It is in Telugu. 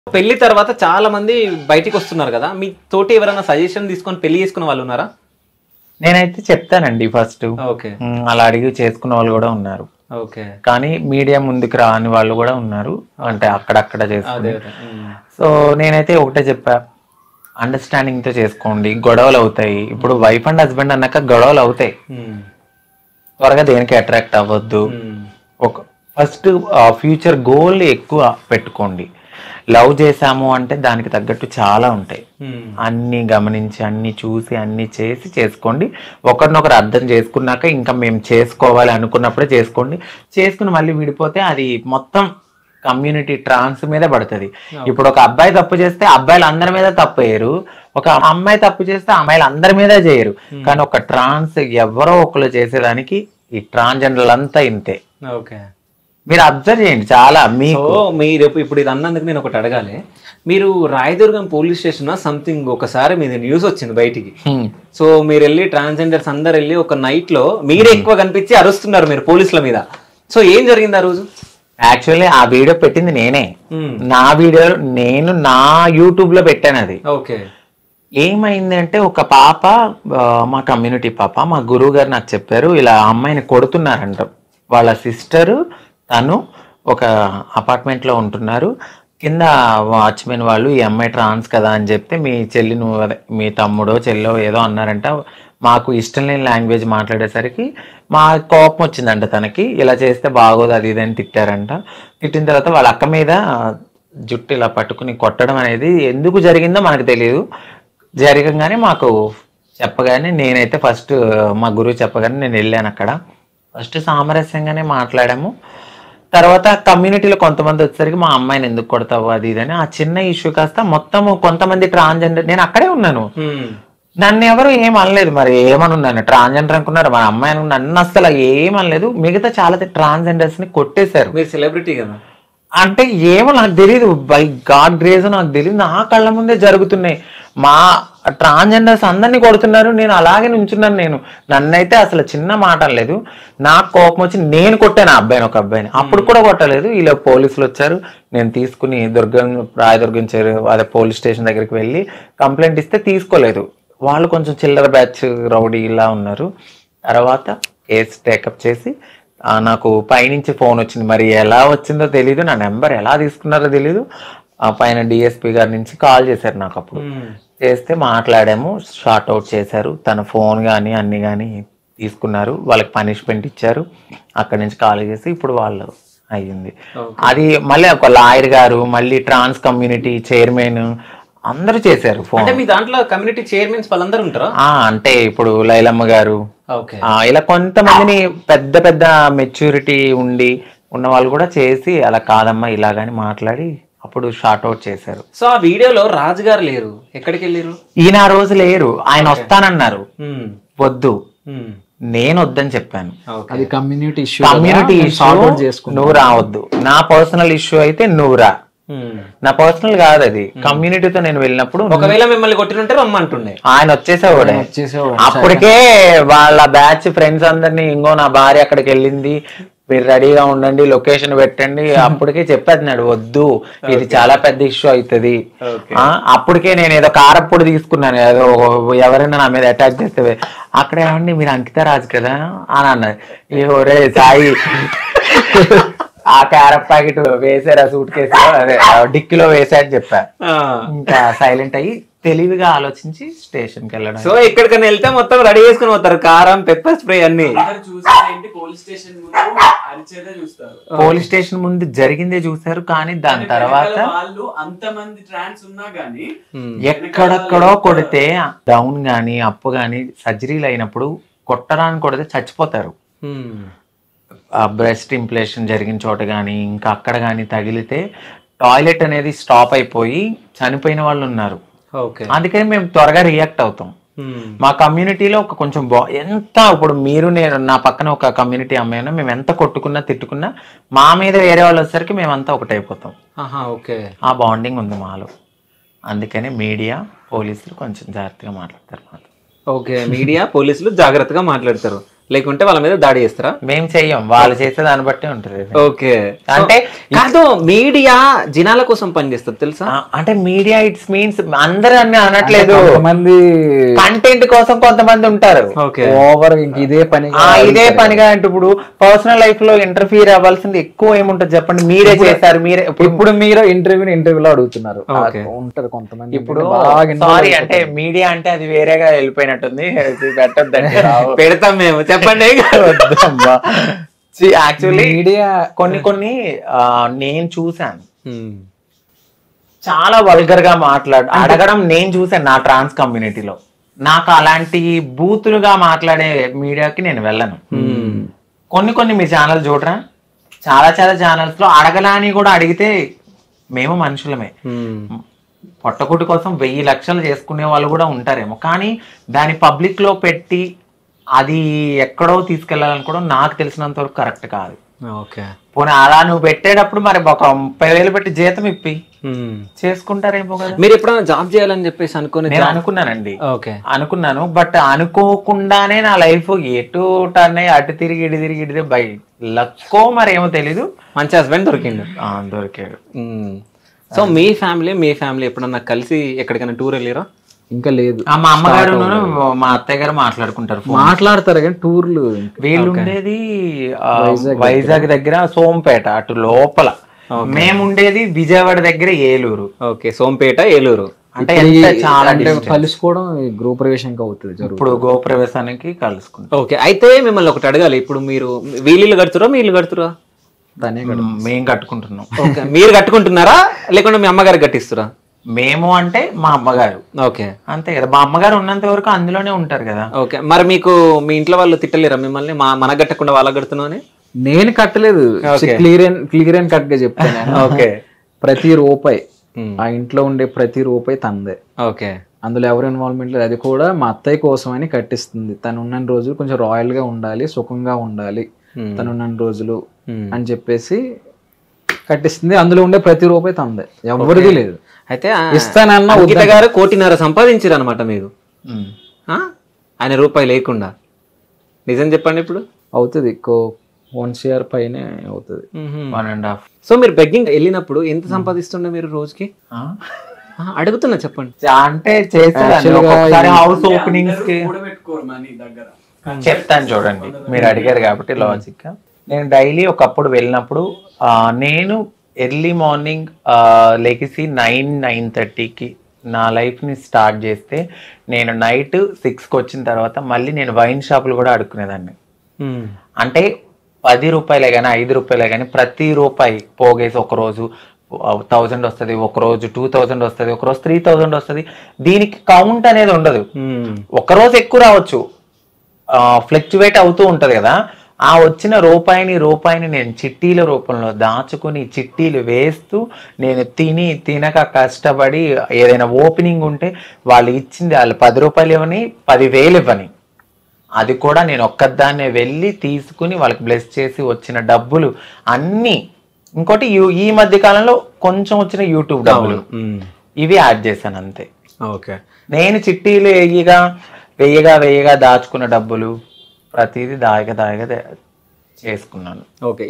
పెళ్లి తర్వాత చాలా మంది బయటికి వస్తున్నారు కదా మీ తోటి ఎవరైనా సజెషన్ తీసుకొని పెళ్లి చేసుకున్న వాళ్ళు ఉన్నారా నేనైతే చెప్తానండి ఫస్ట్ ఓకే అలా అడిగి చేసుకున్న వాళ్ళు కూడా ఉన్నారు ఓకే కానీ మీడియా ముందుకు రాని వాళ్ళు కూడా ఉన్నారు అంటే అక్కడక్కడ అదే చేసుకుని అదే ఉమ్. సో నేనైతే ఒకటే చెప్పా అండర్స్టాండింగ్ తో చేసుకోండి గొడవలు అవుతాయి ఇప్పుడు వైఫ్ అండ్ హస్బెండ్ అన్నాక గొడవలు అవుతాయి ఉమ్. త్వరగా దేనికి అట్రాక్ట్ అవ్వద్దు ఉమ్. ఒక ఫస్ట్ ఫ్యూచర్ గోల్ ఎక్కువ పెట్టుకోండి లవ్ చేసాము అంటే దానికి తగ్గట్టు చాలా ఉంటాయి ఉమ్. అన్ని గమనించి అన్ని చూసి అన్ని చేసి చేసుకోండి ఒకరినొకరు అర్థం చేసుకున్నాక ఇంకా మేము చేసుకోవాలి అనుకున్నప్పుడే చేసుకోండి చేసుకుని మళ్ళీ విడిపోతే అది మొత్తం కమ్యూనిటీ ట్రాన్స్ మీద పడుతుంది ఇప్పుడు ఒక అబ్బాయి తప్పు చేస్తే అబ్బాయిలు అందరి మీద తప్పు వేయరు ఒక అమ్మాయి తప్పు చేస్తే అమ్మాయిలు అందరి మీద చేయరు కానీ ఒక ట్రాన్స్ ఎవరో ఒకరు చేసేదానికి ఈ ట్రాన్స్జెండర్లు అంతా ఇంతే ఓకే మీరు అబ్జర్వ్ చేయండి చాలా మీకు సో మీరు ఇప్పుడు- ఇప్పుడు ఇది అన్నందుకు నేను ఒకటి అడగాలి మీరు రాయదుర్గం పోలీస్ స్టేషన్ సంథింగ్ ఒకసారి మీది న్యూస్ వచ్చింది బయటికి హ్మ్. సో మీరు వెళ్ళి ట్రాన్స్జెండర్స్ అందరు వెళ్ళి ఒక నైట్ లో మీరే ఎక్కువ కనిపించి అరుస్తున్నారు మీరు పోలీసుల మీద సో ఏం జరిగింది ఆ రోజు యాక్చువల్లీ ఆ వీడియో పెట్టింది నేనే ఉమ్. నా వీడియో నేను నా యూట్యూబ్ లో పెట్టాను అది ఓకే ఏమైంది అంటే ఒక పాప ఆ, మా కమ్యూనిటీ పాప మా గురువు గారు నాకు చెప్పారు ఇలా ఆ అమ్మాయిని కొడుతున్నారంట వాళ్ళ సిస్టరు తను ఒక అపార్ట్మెంట్ లో ఉంటున్నారు కింద వాచ్మెన్ వాళ్ళు ఈ అమ్మాయి ట్రాన్స్ కదా అని చెప్తే మీ చెల్లి నువ్వు అదే మీ తమ్ముడో చెల్లో ఏదో అన్నారంట మాకు ఇష్టం లేని లాంగ్వేజ్ మాట్లాడేసరికి మా కోపం వచ్చిందంట తనకి ఇలా చేస్తే బాగోదు అది ఇది అని తిట్టారంట తిట్టిన తర్వాత వాళ్ళ అక్క మీద జుట్టు ఇలా పట్టుకుని కొట్టడం అనేది ఎందుకు జరిగిందో మనకు తెలియదు జరగంగానే మాకు చెప్పగానే నేనైతే ఫస్ట్ మా గురువు చెప్పగానే నేను వెళ్ళాను అక్కడ ఫస్ట్ సామరస్యంగానే మాట్లాడాము తర్వాత కమ్యూనిటీలో కొంతమంది వచ్చేసరికి మా అమ్మాయిని ఎందుకు కొడతావు అది ఇది అని ఆ చిన్న ఇష్యూ కాస్త మొత్తం కొంతమంది ట్రాన్స్జెండర్ నేను అక్కడే ఉన్నాను ఉమ్. నన్ను ఎవరు ఏం అనలేదు మరి ఏమనున్నాను ట్రాన్స్జెండర్ అనుకున్నారు మన అమ్మాయి అనుకున్నా నన్ను అసలు ఏమనలేదు మిగతా చాలా ట్రాన్స్జెండర్స్ ని కొట్టేశారు మీరు సెలబ్రిటీ కదా అంటే ఏమో నాకు తెలియదు బై గాడ్ గ్రేజ్ నాకు తెలియదు నా కళ్ళ ముందే జరుగుతున్నాయి మా ట్రాన్స్జెండర్స్ అందరినీ కొడుతున్నారు నేను అలాగే నుంచున్నాను నేను నన్నైతే అసలు చిన్న మాట లేదు నాకు కోపం వచ్చి నేను కొట్టాను ఆ అబ్బాయిని ఒక అబ్బాయిని అప్పుడు కూడా కొట్టలేదు ఇలా పోలీసులు వచ్చారు నేను తీసుకుని దుర్గం రాయదుర్గం చేరు అదే పోలీస్ స్టేషన్ దగ్గరికి వెళ్ళి కంప్లైంట్ ఇస్తే తీసుకోలేదు వాళ్ళు కొంచెం చిల్లర బ్యాచ్ రౌడీ ఇలా ఉన్నారు తర్వాత కేసు టేకప్ చేసి ఆ, నాకు పైనుంచి ఫోన్ వచ్చింది మరి ఎలా వచ్చిందో తెలీదు నా నెంబర్ ఎలా తీసుకున్నారో తెలీదు ఆ పైన డిఎస్పి గారి నుంచి కాల్ చేశారు నాకు అప్పుడు ఉమ్. చేస్తే మాట్లాడాము షార్ట్ అవుట్ చేశారు తన ఫోన్ కానీ అన్ని కానీ తీసుకున్నారు వాళ్ళకి పనిష్మెంట్ ఇచ్చారు అక్కడి నుంచి కాల్ చేసి ఇప్పుడు వాళ్ళు అయ్యింది Okay. అది మళ్ళీ ఒక లాయర్ గారు మళ్ళీ ట్రాన్స్ కమ్యూనిటీ చైర్మన్ అందరూ చేశారు ఫోన్ అంటే మీ దాంట్లో కమ్యూనిటీ చైర్మన్స్ వాళ్ళందరూ ఉంటారా ఆ, అంటే ఇప్పుడు లైలమ్మ గారు ఓకే ఆ, ఇలా కొంతమందిని పెద్ద పెద్ద మెచ్యూరిటీ ఉండి ఉన్న వాళ్ళు కూడా చేసి అలా కాదమ్మా ఇలాగని మాట్లాడి అప్పుడు షార్ట్ అవుట్ చేశారు సో ఆ వీడియోలో రాజు గారు లేరు ఎక్కడికి వెళ్ళారు ఈయన ఆ రోజు లేరు ఆయన వస్తానన్నారు ఉమ్. వద్దు ఉమ్. నేను వద్దని చెప్పాను ఓకే అది community issue community sort out issue చేసుకున్నాం నువ్వు రావద్దు నా పర్సనల్ ఇష్యూ అయితే నువ్వు రా ఉమ్. నా పర్సనల్ కాదు అది కమ్యూనిటీతో నేను వెళ్ళినప్పుడు ఒకవేళ మిమ్మల్ని కొట్టినుంటే రమ్మంటుండే ఆయన వచ్చేసేవాడే వచ్చేసేవాడు. అప్పటికే వాళ్ళ బ్యాచ్ ఫ్రెండ్స్ అందరినీ ఇంకో నా భార్య అక్కడికి వెళ్ళింది మీరు రెడీగా ఉండండి లొకేషన్ పెట్టండి అప్పటికే చెప్పేస్తున్నాడు వద్దు ఇది చాలా పెద్ద ఇష్యూ అవుతుంది Okay. ఆ, అప్పటికే నేను ఏదో కారప్పుడు తీసుకున్నాను ఏదో ఎవరైనా నా మీద అటాక్ చేస్తే అక్కడ ఏమండి మీరు అంకిత రాజు కదా అని అన్నారు ఏ ఒరే సాయి ఆ క్యారెట్ ప్యాకెట్ వేసారు ఆ సూట్ కేసులో అదే డిక్కీలో వేసారని చెప్పా ఆ. ఇంకా సైలెంట్ అయ్యి తెలివిగా ఆలోచించి స్టేషన్ కి వెళ్ళడం సో ఎక్కడికైనా వెళ్తే మొత్తం రెడీ చేసుకుని పోతారు కారం పెప్పర్ స్ప్రే అన్ని చూసారేంటి పోలీస్ స్టేషన్ ముందు అరిచేదే చూస్తారు పోలీస్ స్టేషన్ ముందు జరిగిందే చూసారు కానీ దాని తర్వాత వెనకాల వాళ్ళు అంతమంది ట్రాన్స్ ఉన్నా గానీ ఎక్కడెక్కడో కొడితే డౌన్ గాని అప్పు గాని సర్జరీలు అయినప్పుడు కొట్టడానికి కొడితే చచ్చిపోతారు ఉమ్. ఆ బ్రెస్ట్ ఇంప్లేషన్ జరిగిన చోట కానీ ఇంకా అక్కడ కానీ తగిలితే టాయిలెట్ అనేది స్టాప్ అయిపోయి చనిపోయిన వాళ్ళు ఉన్నారు ఓకే అందుకని మేము త్వరగా రియాక్ట్ అవుతాం ఉమ్. మా కమ్యూనిటీలో ఒక కొంచెం బా ఎంత ఇప్పుడు మీరు నేను నా పక్కన ఒక కమ్యూనిటీ అమ్మాయినా మేము ఎంత కొట్టుకున్నా తిట్టుకున్నా మా మీద వేరే వాళ్ళు వచ్చేసరికి మేమంతా ఒకటైపోతాం ఆహా ఓకే ఆ బాండింగ్ ఉంది మాలో అందుకని మీడియా పోలీసులు కొంచెం జాగ్రత్తగా మాట్లాడతారు మాతో ఓకే మీడియా పోలీసులు జాగ్రత్తగా మాట్లాడతారు లేకుంటే వాళ్ళ మీద దాడి చేస్తారా మేము చెయ్యం వాళ్ళు చేసే దాన్ని బట్టే ఉంటుంది ఓకే అంటే కాదు మీడియా జనాల కోసం పనిచేస్తుంది తెలుసా ఆ, అంటే మీడియా ఇట్స్ మీన్స్ అందరూ అని అనట్లేదు కొంతమంది కంటెంట్ కోసం కొంతమంది ఉంటారు ఓకే ఓవర్ ఇంక ఇదే పని ఆ ఇదే పనిగా అంటే ఇప్పుడు పర్సనల్ లైఫ్ లో ఇంటర్ఫియర్ అవ్వాల్సింది ఎక్కువ ఏముంటది చెప్పండి మీరే చేశారు మీరే ఇప్పుడు ఇప్పుడు మీరు ఇంటర్వ్యూ ఇంటర్వ్యూలో అడుగుతున్నారు Okay. ఆ, ఉంటారు కొంతమంది ఇప్పుడు బాగా involve సారీ అంటే మీడియా అంటే అది వేరేగా వెళ్ళిపోయినట్టుంది అది పెట్టొద్దండి రావు. పెడతాం మేము చెప్పండి వద్దమ్మా. See, actually మీడియా కొన్ని కొన్ని ఆ, నేను చూసాను ఉమ్. చాలా వల్గర్ గా మాట్లాడు అడగడం నేను చూసాను నా ట్రాన్స్ కమ్యూనిటీలో నాకు అలాంటి బూతులుగా మాట్లాడే మీడియాకి నేను వెళ్ళను కొన్ని కొన్ని మీ ఛానల్ చూడరా చాలా చాలా ఛానల్స్ లో అడగలాని కూడా అడిగితే మేము మనుషులమే ఉమ్. పొట్టకుటి కోసం వెయ్యి లక్షలు చేసుకునే వాళ్ళు కూడా ఉంటారేమో కానీ దాని పబ్లిక్ లో పెట్టి అది ఎక్కడో తీసుకెళ్లాలనుకోవడం నాకు తెలిసినంత వరకు కరెక్ట్ కాదు ఓకే పోనీ అలా నువ్వు పెట్టేటప్పుడు మరి ఒక ముప్పై వేలు పెట్టి జీతం ఇప్పి ఉమ్. చేసుకుంటారేమో కదా మీరు ఎప్పుడైనా జాబ్ చేయాలని చెప్పేసి అనుకుని నేను అనుకున్నానండి ఓకే అనుకున్నాను బట్ అనుకోకుండానే నా లైఫ్ ఎటు టర్న్ అయ్యి అటు తిరిగి ఇటు తిరిగి ఇటు బై లక్కో మరి ఏమో తెలీదు మంచి హస్బెండ్ దొరికిండు ఆ, దొరికాడు ఉమ్. సో మీ ఫ్యామిలీ మీ ఫ్యామిలీ ఎప్పుడన్నా కలిసి ఎక్కడికైనా టూర్ వెళ్ళారా ఇంకా లేదు ఆ, మా అమ్మగారు మా అత్తయ్య గారు మాట్లాడుకుంటారు phone. మాట్లాడతారు కానీ టూర్లు వీళ్ళు ఉండేది ఆ, వైజాగ్ దగ్గర సోంపేట అటు లోపల మేము ఉండేది విజయవాడ దగ్గర ఏలూరు ఓకే సోంపేట ఏలూరు అంటే ఎంత చాలా అంటే distance. కలుసుకోవడం ఈ గృహ ప్రవేశంగా అవుతుంది జరుగుతుంది ఇప్పుడు గోప్రవేశానికి కలుసుకుంటాం ఓకే అయితే మిమ్మల్ని ఒకటి అడగాలి ఇప్పుడు మీరు వీళ్ళు కడుతురా మీ ఇల్లు కడుతురా తనే కదా మేము కట్టుకుంటున్నాం ఓకే మీరు కట్టుకుంటున్నారా లేకుంటే మీ అమ్మగారు కట్టిస్తురా మేము అంటే మా అమ్మగారు ఓకే అంతే కదా మా అమ్మగారు ఉన్నంత వరకు అందులోనే ఉంటారు కదా ఓకే మరి మీకు మీ ఇంట్లో వాళ్ళు తిట్టలేరా మిమ్మల్ని మా మన కట్టకుండా వాళ్ళ కడుతున్నావు అని నేను కట్టలేదు క్లియర్ క్లియర్ అండ్ కట్ గా చెప్తాను ఓకే ప్రతి రూపాయి Hmm. ఆ ఇంట్లో ఉండే ప్రతి రూపాయి తందే ఓకే అందులో ఎవరు ఇన్వాల్వ్మెంట్ లేదు అది కూడా మా అత్తయ్య కోసం అని కట్టిస్తుంది తను ఉన్న రోజులు కొంచెం రాయల్ గా ఉండాలి సుఖంగా ఉండాలి Hmm. తను ఉన్న రోజులు Hmm. అని చెప్పేసి కట్టిస్తుంది అందులో ఉండే ప్రతి రూపాయి తందే ఎవరిది లేదు అయితే ఆ ఇస్తానన్నా అంకిత గారు కోటిన్నర సంపాదించారు అనమాట మీరు ఉమ్. ఆ? ఆయన రూపాయి లేకుండా నిజం చెప్పండి ఇప్పుడు అవుతుంది వన్ సిఆర్ పైనే అవుతుంది వన్ అండ్ హాఫ్ సో మీరు బెగ్గింగ్ వెళ్ళినప్పుడు ఎంత సంపాదిస్తుండే మీరు రోజుకి ఆ, అడుగుతున్నా చెప్పండి అంటే చేసేదాన్ని Actually గా ఒక్కొక్కసారి హౌస్ ఓపెనింగ్స్ కి కూడబెట్టుకోరు మనీ దగ్గర చెప్తాను చూడండి మీరు అడిగారు కాబట్టి లాజిక్ నేను డైలీ ఒకప్పుడు వెళ్ళినప్పుడు ఆ, నేను ఎర్లీ మార్నింగ్ లెగిసి నైన్ నైన్ థర్టీకి నా లైఫ్ని స్టార్ట్ చేస్తే నేను నైట్ సిక్స్కి వచ్చిన తర్వాత మళ్ళీ నేను వైన్ షాపులు కూడా అడుక్కునేదాన్ని ఉమ్. అంటే పది రూపాయలే కానీ ఐదు రూపాయలే కానీ ప్రతి రూపాయి పోగేసి ఒకరోజు థౌజండ్ వస్తుంది ఒకరోజు టూ థౌజండ్ వస్తుంది ఒకరోజు త్రీ థౌజండ్ వస్తుంది దీనికి కౌంట్ అనేది ఉండదు ఉమ్. ఒకరోజు ఎక్కువ రావచ్చు ఫ్లక్చువేట్ అవుతూ ఉంటది కదా ఆ వచ్చిన రూపాయిని రూపాయిని నేను చిట్టీల రూపంలో దాచుకుని చిట్టీలు వేస్తూ నేను తిని తినక కష్టపడి ఏదైనా ఓపెనింగ్ ఉంటే వాళ్ళు ఇచ్చింది వాళ్ళు పది రూపాయలు ఇవ్వని పదివేలు ఇవ్వని అది కూడా నేను ఒక్కదాన్నే వెళ్ళి తీసుకుని వాళ్ళకి బ్లెస్ చేసి వచ్చిన డబ్బులు అన్నీ ఇంకోటి యు- ఈ మధ్య కాలంలో కొంచెం వచ్చిన యూట్యూబ్ డబ్బులు ఉమ్. ఇవి యాడ్ చేశాను అంతే ఓకే నేను చిట్టీలు వెయ్యిగా వెయ్యిగా వెయ్యిగా దాచుకున్న డబ్బులు ప్రతిదీ దాయగా దాయగా దే- చేసుకున్నాను ఓకే